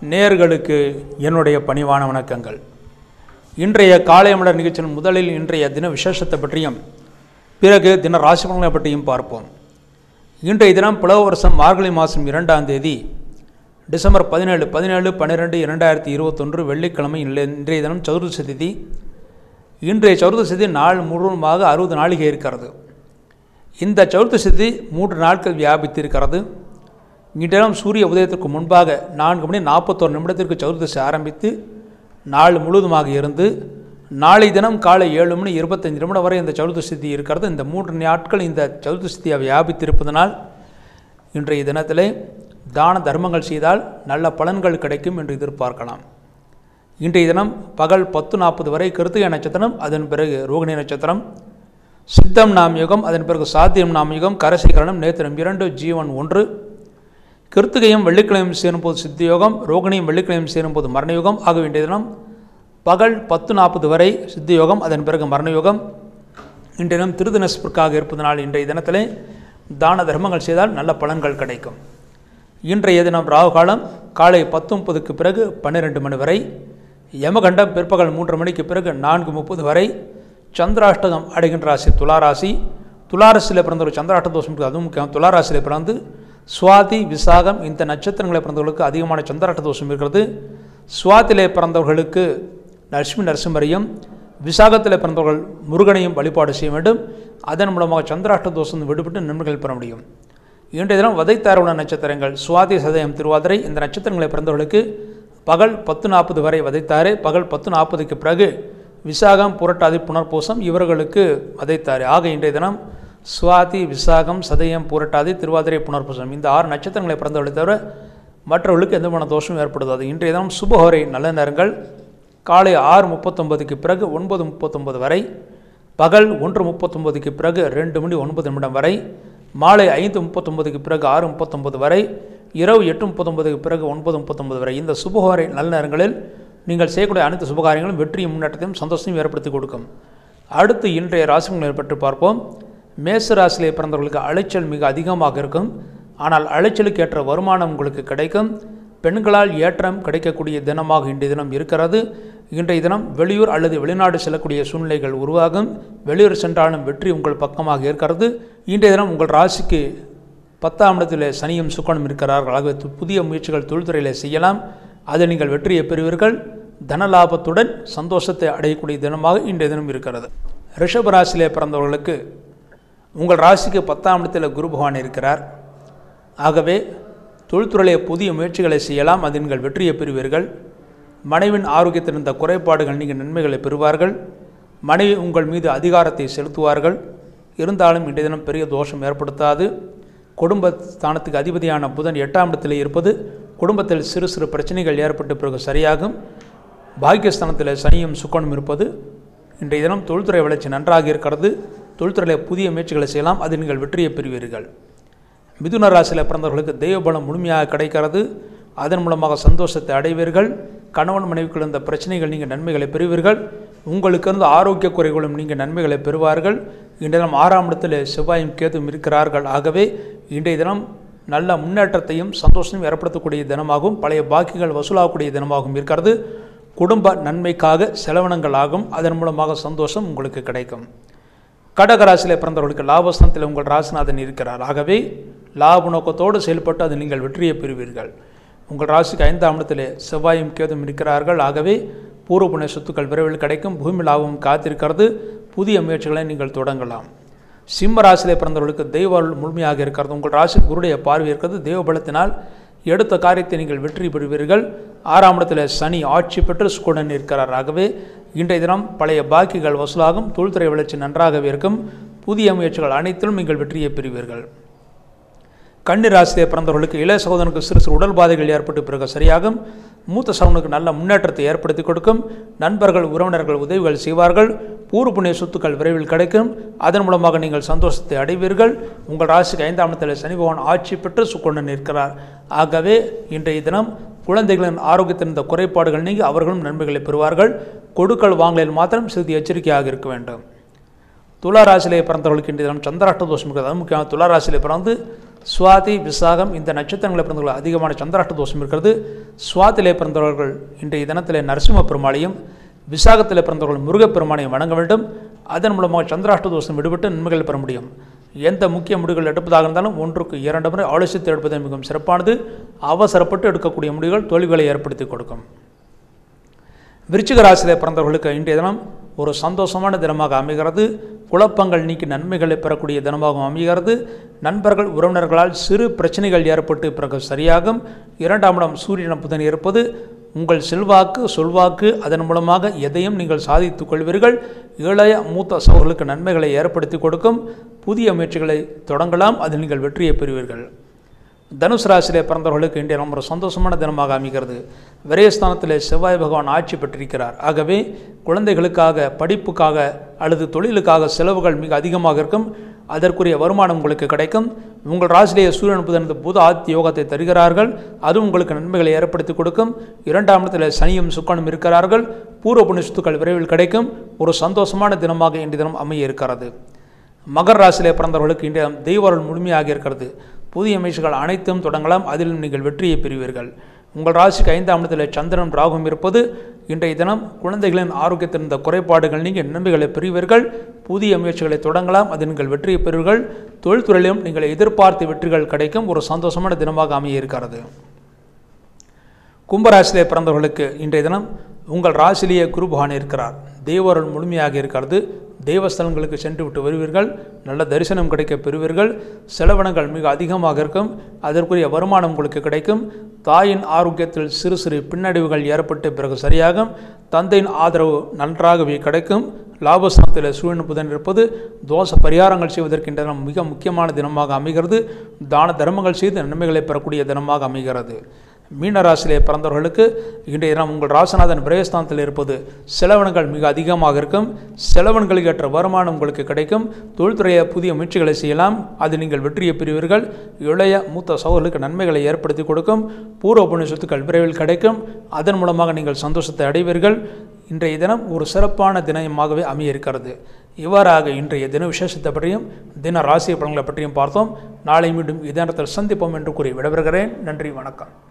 நேர்களுக்கு என்னுடைய பணிவான வணக்கங்கள் இன்றைய காலை மலர் நிகழ்ச்சியின் முதலில் இன்றைய தின விசேஷத்தை பற்றியும் பிறகு தின ராசிபலன்களை பற்றியும் பார்ப்போம் இன்றைய தினம் புலவ வருஷம் மார்கழி மாதம் இரண்டாம் தேதி டிசம்பர் பதினேழு பதினேழு பன்னிரெண்டு இரண்டாயிரத்தி இருபத்தொன்று வெள்ளிக்கிழமை இல்லை- இன்றைய தினம் சதுர்தசி திதி இன்றைய சதுர்தசி திதி நாள் முழுவதுமாக அறுபது நாளிகை இருக்கிறது இந்த சதுர்தசி திதி மூன்று நாட்கள் வியாபித்திருக்கிறது இன்றிடம் சூரிய உதயத்திற்கு முன்பாக நான்கு மணி நாற்பத்தோரு நிமிடத்திற்கு சதுர்தசி ஆரம்பித்து நாள் முழுவதுமாக இருந்து நாளை தினம் காலை ஏழு மணி இருபத்தஞ்சு நிமிடம் வரை இந்த சதுர்தசி திதி இருக்கிறது இந்த மூன்று நாட்கள் இந்த சதுர்தசி திதியை வியாபித்திருப்பதனால் இன்றைய தினத்திலே தான தர்மங்கள் செய்தால் நல்ல பலன்கள் கிடைக்கும் என்று எதிர்பார்க்கலாம் இன்றைய தினம் பகல் பத்து நாற்பது வரை கிருத்திகை நட்சத்திரம் அதன் பிறகு ரோகிணி நட்சத்திரம் சித்தம் நாம் யுகம் அதன் பிறகு சாத்தியம் நாம் யுகம் கரசீகரணம் நேத்திரம் இரண்டு ஜீவன் ஒன்று கிருத்திகையும் வெள்ளிக்கிழமையும் சேரும்போது சித்தி யோகம் ரோகிணியும் வெள்ளிக்கிழமையும் சேரும்போது மரண யோகம் ஆக இன்றைய தினம் பகல் பத்து நாற்பது வரை சித்தி யோகம் அதன் பிறகு மரண யோகம் இன்றைய தினம் திருதினஸ்பிற்காக இருப்பதனால் இன்றைய தினத்திலே தான தர்மங்கள் செய்தால் நல்ல பலன்கள் கிடைக்கும் இன்றைய தினம் ராகு காலம் காலை பத்து முப்பதுக்கு பிறகு பன்னிரெண்டு மணி வரை யமகண்டம் பிற்பகல் மூன்று மணிக்கு பிறகு நான்கு முப்பது வரை சந்திராஷ்டகம் அடைகின்ற ராசி துளாராசி துளாராசியில் பிறந்த ஒரு சந்திராஷ்ட தோஷம் இருக்குது அதுவும் முக்கியம் துளாராசியில் பிறந்து சுவாதி விசாகம் இந்த நட்சத்திரங்களை பிறந்தவர்களுக்கு அதிகமான சந்திராஷ்ட தோஷம் இருக்கிறது சுவாத்திலே பிறந்தவர்களுக்கு லட்சுமி நரசிம்மரையும் விசாகத்தில் பிறந்தவர்கள் முருகனையும் வழிபாடு செய்ய வேண்டும் அதன் மூலமாக சந்திராஷ்ட தோஷம் விடுபட்டு நன்மைகள் பெற முடியும் இன்றைய தினம் வதைத்தாரவுள்ள நட்சத்திரங்கள் சுவாதி சதயம் திருவாதிரை இந்த நட்சத்திரங்களை பிறந்தவர்களுக்கு பகல் பத்து நாற்பது வரை வதைத்தாறு பகல் பத்து நாற்பதுக்கு பிறகு விசாகம் புரட்டாதி புனர்பூசம் இவர்களுக்கு வதைத்தாறு ஆக இன்றைய தினம் சுவாதி விசாகம் சதயம் புரட்டாதி திருவாதிரை புனர்பூசம் இந்த ஆறு நட்சத்திரங்களை பிறந்தவர்களை தவிர மற்றவர்களுக்கு எந்த விதமான தோஷமும் ஏற்படுத்தாது இன்றைய தினம் சுபஹோரை நல்ல நேரங்கள் காலை ஆறு முப்பத்தொன்பதுக்கு பிறகு ஒன்பது முப்பத்தொன்பது வரை பகல் ஒன்று முப்பத்தொன்பதுக்கு பிறகு ரெண்டு மணி ஒன்பது நிமிடம் வரை மாலை ஐந்து முப்பத்தொன்பதுக்கு பிறகு ஆறு முப்பத்தொன்பது வரை இரவு எட்டு முப்பத்தொன்பதுக்கு பிறகு ஒன்பது முப்பத்தொன்பது வரை இந்த சுபகாரை நல்ல நேரங்களில் நீங்கள் செய்யக்கூடிய அனைத்து சுபகாரியங்களும் வெற்றியும் முன்னேற்றத்தையும் சந்தோஷத்தையும் ஏற்படுத்தி கொடுக்கும் அடுத்து இன்றைய ராசிகளை பற்றி பார்ப்போம் மேச ராசியிலே பிறந்தவர்களுக்கு அலைச்சல் மிக அதிகமாக இருக்கும் ஆனால் அலைச்சலுக்கு ஏற்ற வருமானம் உங்களுக்கு கிடைக்கும் பெண்களால் ஏற்றம் கிடைக்கக்கூடிய தினமாக இன்றைய தினம் இருக்கிறது இன்றைய தினம் வெளியூர் அல்லது வெளிநாடு செல்லக்கூடிய சூழ்நிலைகள் உருவாகும் வெளியூர் சென்றாலும் வெற்றி உங்கள் பக்கமாக இருக்கிறது இன்றைய தினம் உங்கள் ராசிக்கு பத்தாம் இடத்தில் சனியும் சுக்கனும் இருக்கிறார்கள் ஆகவே து- புதிய முயற்சிகள் தொழில்துறையில் செய்யலாம் அதில் நீங்கள் வெற்றியை பெறுவீர்கள் தன லாபத்துடன் சந்தோஷத்தை அடையக்கூடிய தினமாக இன்றைய தினம் இருக்கிறது ரிஷப ராசியிலே பிறந்தவர்களுக்கு உங்கள் ராசிக்கு பத்தாம் இடத்தில் குரு பகவான் இருக்கிறார் ஆகவே தொழில்துறையிலே புதிய முயற்சிகளை செய்யலாம் அதில் நீங்கள் வெற்றியை பெறுவீர்கள் மனைவின் ஆரோக்கியத்தில் இருந்த குறைபாடுகள் நீங்கள் நன்மைகளை பெறுவார்கள் மனைவி உங்கள் மீது அதிகாரத்தை செலுத்துவார்கள் இருந்தாலும் இன்றைய தினம் பெரிய தோஷம் ஏற்படுத்தாது குடும்ப ஸ்தானத்துக்கு அதிபதியான புதன் எட்டாம் இடத்தில் இருப்பது குடும்பத்தில் சிறு சிறு பிரச்சனைகள் ஏற்பட்ட பிறகு சரியாகும் பாக்கியஸ்தானத்தில் சனியும் சுக்கனும் இருப்பது இன்றைய தினம் தொழில்துறை வளர்ச்சி நன்றாக இருக்கிறது தொழில்துறையில் புதிய முயற்சிகளை செய்யலாம் அதில் நீங்கள் வெற்றியை பெறுவீர்கள் மிதுன ராசியில் பிறந்தவர்களுக்கு தெய்வபலம் முழுமையாக கிடைக்கிறது அதன் மூலமாக சந்தோஷத்தை அடைவீர்கள் கணவன் மனைவிக்குள் இருந்த பிரச்சனைகள் நீங்கள் நன்மைகளை பெறுவீர்கள் உங்களுக்கு இருந்த ஆரோக்கிய குறைகளும் நீங்கள் நன்மைகளை பெறுவார்கள் இன்றைய தினம் ஆறாம் இடத்தில் செவ்வாயும் கேதும் இருக்கிறார்கள் ஆகவே இன்றைய தினம் நல்ல முன்னேற்றத்தையும் சந்தோஷத்தையும் ஏற்படுத்தக்கூடிய தினமாகவும் பழைய பாக்கிகள் வசூலாகக்கூடிய தினமாகவும் இருக்கிறது குடும்ப நன்மைக்காக செலவினங்கள் ஆகும் அதன் மூலமாக சந்தோஷம் உங்களுக்கு கிடைக்கும் கடகராசியில் பிறந்தவர்களுக்கு லாபஸ்தானத்தில் உங்கள் ராசிநாதன் இருக்கிறார் ஆகவே லாப நோக்கத்தோடு செயல்பட்டு அது நீங்கள் வெற்றியை பெறுவீர்கள் உங்கள் ராசிக்கு ஐந்தாம் இடத்திலே செவ்வாயும் கேதும் இருக்கிறார்கள் ஆகவே பூர்வ புண்ணிய சொத்துக்கள் விரைவில் கிடைக்கும் பூமி லாபம் காத்திருக்கிறது புதிய முயற்சிகளை நீங்கள் தொடங்கலாம் சிம்ம ராசியிலே பிறந்தவர்களுக்கு தெய்வ அருள் முழுமையாக இருக்கிறது உங்கள் ராசி குருடைய பார்வை இருக்கிறது தெய்வ பலத்தினால் எடுத்த காரியத்தை நீங்கள் வெற்றி பெறுவீர்கள் ஆறாம் இடத்தில் சனி ஆட்சி பெற்று சுக்குடன் இருக்கிறார் ஆகவே இன்றைய தினம் பழைய பாக்கிகள் வசூலாகும் தொழில்துறை வளர்ச்சி நன்றாகவே இருக்கும் புதிய முயற்சிகள் அனைத்திலும் நீங்கள் வெற்றியை பெறுவீர்கள் கன்னி ராசியிலே பிறந்தவர்களுக்கு இளைய சகோதரனுக்கு சிறு சிறு உடல் பாதைகள் ஏற்பட்டு பிறகு சரியாகும் மூத்த சகோதரனுக்கு நல்ல முன்னேற்றத்தை ஏற்படுத்தி கொடுக்கும் நண்பர்கள் உறவினர்கள் உதவிகள் செய்வார்கள் பூர்வ புண்ணிய சொத்துக்கள் விரைவில் கிடைக்கும் அதன் மூலமாக நீங்கள் சந்தோஷத்தை அடைவீர்கள் உங்கள் ராசிக்கு ஐந்தாம் இடத்தில் சனி பகவான் ஆட்சி பெற்று சுக்கொண்டு நிற்கிறார் ஆகவே இன்றைய தினம் குழந்தைகளின் ஆரோக்கியத்தின் இந்த குறைபாடுகள் நீங்கி அவர்களும் நன்மைகளை பெறுவார்கள் கொடுக்கல் வாங்கலில் மாத்திரம் சிறிது எச்சரிக்கையாக இருக்க வேண்டும் துலா ராசியிலே பிறந்தவர்களுக்கு இன்றைய தினம் சந்திராஷ்ட தோஷம் இருக்கிறது அது முக்கியமாக துலா ராசியிலே பிறந்து சுவாதி விசாகம் இந்த நட்சத்திரங்களை பிறந்தவர்கள் அதிகமான சந்திராஷ்ட தோஷம் இருக்கிறது சுவாத்திலே பிறந்தவர்கள் இன்றைய தினத்திலே நரசிம்ம பெருமாளையும் விசாகத்திலே பிறந்தவர்கள் முருகப்பெருமானையும் வணங்க வேண்டும் அதன் மூலமாக சந்திராஷ்ட தோஷம் விடுபட்டு நன்மைகள் பெற முடியும் எந்த முக்கிய முடிவுகள் எடுப்பதாக இருந்தாலும் ஒன்றுக்கு இரண்டு முறை ஆலோசித்து எடுப்பது மிகவும் சிறப்பானது அவசரப்பட்டு எடுக்கக்கூடிய முடிவுகள் தோல்விகளை ஏற்படுத்தி கொடுக்கும் விருச்சிக ராசியிலே பிறந்தவர்களுக்கு இன்றைய தினம் ஒரு சந்தோஷமான தினமாக அமைகிறது குழப்பங்கள் நீக்கி நன்மைகளை பெறக்கூடிய தினமாகவும் அமைகிறது நண்பர்கள் உறவினர்களால் சிறு பிரச்சனைகள் ஏற்பட்டு பிறகு சரியாகும் இரண்டாம் இடம் சூரியன புதன் இருப்பது உங்கள் செல்வாக்கு சொல்வாக்கு அதன் மூலமாக எதையும் நீங்கள் சாதித்துக் கொள்வீர்கள் இளைய மூத்த சகோதரர்களுக்கு நன்மைகளை ஏற்படுத்தி கொடுக்கும் புதிய முயற்சிகளை தொடங்கலாம் அதில் நீங்கள் வெற்றியை பெறுவீர்கள் தனுசு ராசியிலே பிறந்தவர்களுக்கு இன்றைய ரொம்ப ஒரு சந்தோஷமான தினமாக அமைகிறது விரயஸ்தானத்திலே செவ்வாய் பகவான் ஆட்சி பெற்றிருக்கிறார் ஆகவே குழந்தைகளுக்காக படிப்புக்காக அல்லது தொழிலுக்காக செலவுகள் மிக அதிகமாக இருக்கும் அதற்குரிய வருமானம் உங்களுக்கு கிடைக்கும் உங்கள் ராசிலேயே சூரியன் புதன் புத ஆத்தி யோகத்தை தருகிறார்கள் அதுவும் உங்களுக்கு நன்மைகளை ஏற்படுத்தி கொடுக்கும் இரண்டாம் இடத்தில் சனியும் சுக்கனும் இருக்கிறார்கள் பூர்வ புனிஷத்துக்கள் விரைவில் கிடைக்கும் ஒரு சந்தோஷமான தினமாக இன்றைய தினம் அமைய இருக்கிறது மகர் ராசியிலே பிறந்தவர்களுக்கு இன்றைய தினம் தெய்வருள் முழுமையாக இருக்கிறது புதிய முயற்சிகள் அனைத்தும் தொடங்கலாம் அதிலும் நீங்கள் வெற்றியை பெறுவீர்கள் உங்கள் ராசிக்கு ஐந்தாம் இடத்தில் சந்திரன் ராகும் இருப்பது இன்றைய தினம் குழந்தைகளின் ஆரோக்கியத்தில் இருந்த குறைபாடுகள் நீங்கள் நன்மைகளை பெறுவீர்கள் புதிய முயற்சிகளை தொடங்கலாம் அதில் நீங்கள் வெற்றியை பெறுவீர்கள் தொழில்துறையிலும் நீங்கள் எதிர்பார்த்த வெற்றிகள் கிடைக்கும் ஒரு சந்தோஷமான தினமாக அமைய இருக்கிறது கும்பராசியிலே பிறந்தவர்களுக்கு இன்றைய தினம் உங்கள் ராசிலேயே குரு பகவான் இருக்கிறார் தேவருள் முழுமையாக இருக்கிறது தேவஸ்தலங்களுக்கு சென்று விட்டு வருவீர்கள் நல்ல தரிசனம் கிடைக்க பெறுவீர்கள் செலவினங்கள் மிக அதிகமாக இருக்கும் அதற்குரிய வருமானம் உங்களுக்கு கிடைக்கும் தாயின் ஆரோக்கியத்தில் சிறு சிறு பின்னடைவுகள் ஏற்பட்டு பிறகு சரியாகும் தந்தையின் ஆதரவு நன்றாகவே கிடைக்கும் லாபஸ்தானத்தில் சூரியன் புதன் இருப்பது தோஷ பரிகாரங்கள் செய்வதற்கு இன்றைய தினம் மிக முக்கியமான தினமாக அமைகிறது தான தர்மங்கள் செய்து நன்மைகளை பெறக்கூடிய தினமாக அமைகிறது மீனராசியிலே பிறந்தவர்களுக்கு இன்றைய தினம் உங்கள் ராசநாதன் பிரயஸ்தானத்தில் இருப்பது செலவினங்கள் மிக அதிகமாக இருக்கும் செலவினங்களுக்கு ஏற்ற வருமானம் உங்களுக்கு கிடைக்கும் தொழில்துறைய புதிய முயற்சிகளை செய்யலாம் அது நீங்கள் வெற்றியை பெறுவீர்கள் இளைய மூத்த சகோதரர்களுக்கு நன்மைகளை ஏற்படுத்தி கொடுக்கும் பூர்வ புண்ணிய சொத்துக்கள் விரைவில் கிடைக்கும் அதன் மூலமாக நீங்கள் சந்தோஷத்தை அடைவீர்கள் இன்றைய தினம் ஒரு சிறப்பான தினமாகவே அமைய இருக்கிறது இவ்வாறாக இன்றைய தின விசேஷத்தை பற்றியும் தின ராசி பலன்களை பற்றியும் பார்த்தோம் நாளை மீண்டும் இதே நேரத்தில் சந்திப்போம் என்று கூறி விடைபெறுகிறேன் நன்றி வணக்கம்